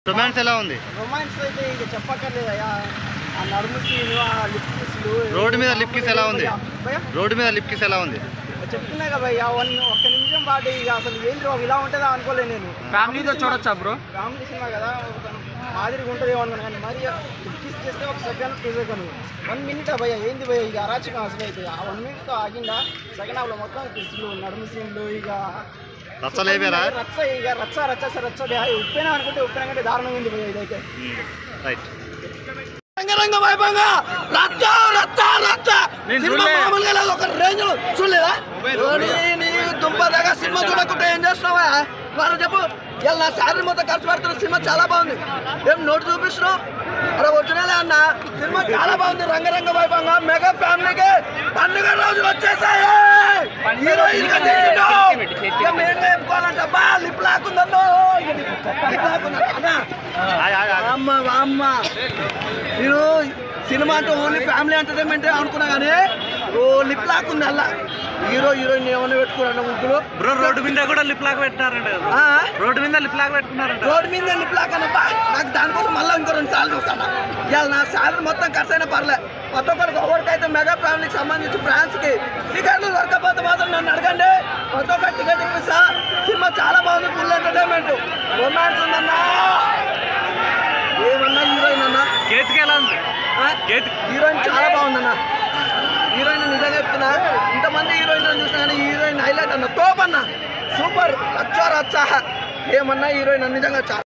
Romance ఎలా ఉంది romance అయితే ఇక చెప్పక్కర్లేదయ్యా ఆ నడుము సీను ఆ లిప్ కిస్లు రోడ్డు మీద లిప్ కిస్ ఎలా ఉంది? భయ్యా రోడ్డు మీద లిప్ కిస్ ఎలా ఉంది చెప్తున్నా కదా భయ్యా వన్ ఒక్క నిమిషం పాటు ఇక అసలు ఏంటి బాబు ఇలా ఉంటుందా అనుకోలేదు నేను ఫ్యామిలీతో చూడొచ్చా బ్రో ఫ్యామిలీ సినిమా కదా ఒక మాదిరిగా ఉంటుంది అనుకున్నాను కానీ మరి లిప్ కిస్ చేస్తే ఒక second two second one minute భయ్యా ఏంది భయ్యా ఇక అరాచకం అసలు అయితే ఆ వన్ మినిట్తో ఆగిందా సెకండ్ హాఫ్లో మొత్తం కిస్లు నడుము సీన్లు ఇక రచ్చలేపారా రచ్చ ఇక రచ్చ రచ్చ సార్ రచ్చ భయ్యా ఉప్పెనా అనుకుంటే ఉప్పెన కంటే దారుణంగా ఉంది భయ్యా ఇదైతే రైట్ రంగరంగ వైభవంగా రచ్చ రచ్చ రచ్చ నేను సినిమా చూడలే. మామూలుగా లేదు ఒక రేంజ్ చూడలేదా ఓరి నీ దుంప దగ్గర సినిమా చూడకుంటే ఏం చేస్తున్నావా వారు చెప్పు ఇలా నా శారీ మొత్తం ఖర్చు పెడుతున్న సినిమా చాలా బాగుంది ఏం నోటు చూపిస్తున్నావు అరే ఒరిజినలే అన్న సినిమా చాలా బాగుంది రంగరంగ వైభవంగా మెగా ఫ్యామిలీకి పండుగ రోజులు వచ్చేసాయి హీరోయిన్ గా చేసిండు. ఇక మేము చెప్పుకోవాలంటే అబ్బా లిప్ లాక్కుందన్నో లిప్ లాక్కుందన్న అన్నా అమ్మ అమ్మ నేను సినిమా అంటే ఓన్లీ ఫ్యామిలీ ఎంటర్టైన్మెంట్ అనుకున్నా కానీ ఓ లిప్ లాక్ ఉంది అలా హీరో హీరోయిన్ ఏమైనా పెట్టుకున్నాను ముగ్గురు బ్రో రోడ్డు మీద కూడా లిప్ లాక్ పెట్టినారంట కదా. ఆ? రోడ్డు మీద లిప్ లాక్ పెట్టుకున్నారంట రోడ్ మీద లిప్ లాక్ అనబ్బా నాకు దానికోసం మళ్ళీ ఇంకో రెండు సార్లు చూస్తాను ఇవాళ నా సాలరీ మొత్తం ఖర్చు అయినా పర్లే కొత్త ఒక్కరికి ఎవరికైతే మెగా ఫ్యామిలీకి సంబంధించి ఫ్రాన్స్కి టికెట్లు దొరకకపోతే మాత్రం నన్ను అడగండి కొత్త ఒక్క టికెట్ ఇప్పిస్తా సినిమా చాలా బాగుంది ఫుల్ ఎంటర్టైన్మెంట్ రొమాన్స్ ఉందన్నా ఏమన్నా హీరోయిన్ అన్నా కేతికి ఎలా ఉంది ఆ? కేతి హీరోయిన్ చాలా బాగుందన్న హీరోయిన్ నిజంగా చెప్తున్నా ఇంతమంది హీరోయిన్ చూసినా కానీ హీరోయిన్ హైలైట్ అన్న తోప్ అన్న సూపర్ రచ్చా రచ్చా ఏమన్నా హీరోయిన్ నిజంగా చాలా